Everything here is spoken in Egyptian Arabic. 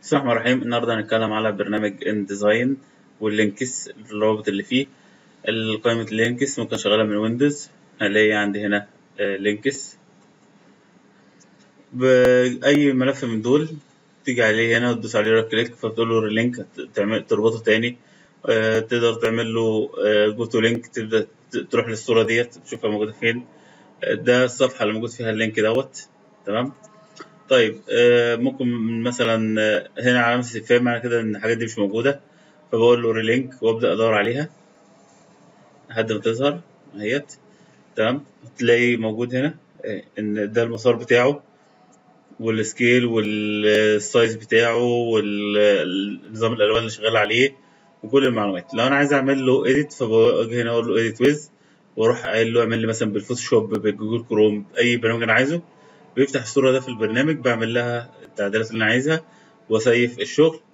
بسم الله الرحمن الرحيم النهارده هنتكلم على برنامج ان ديزاين واللينكس الروابط اللي فيه قائمة اللينكس ممكن اشغلها من ويندوز هلاقي عندي هنا لينكس بأي ملف من دول تيجي عليه هنا وتدوس عليه رايت كليك فتقول له ريلينك تعمل تربطه تاني آه، تقدر تعمل له جو تو لينك تبدأ تروح للصورة ديت تشوفها موجودة فين آه، ده الصفحة اللي موجود فيها اللينك دوت تمام طيب آه، ممكن مثلا آه، هنا علامة استفهام معنى كده إن الحاجات دي مش موجودة فبقول له ريلينك وأبدأ أدور عليها لحد ما تظهر اهيت تمام تلاقي موجود هنا آه، إن ده المسار بتاعه والسكيل والسايز بتاعه والنظام الألوان اللي شغال عليه وكل المعلومات لو أنا عايز أعمل له إيديت فباجي هنا أقول له إيديت ويز وأروح قايل له اعمل لي مثلا بالفوتوشوب بالجوجل كروم أي برنامج أنا عايزه بيفتح الصورة ده في البرنامج بعمل لها التعديلات اللي أنا عايزها وأسيف الشغل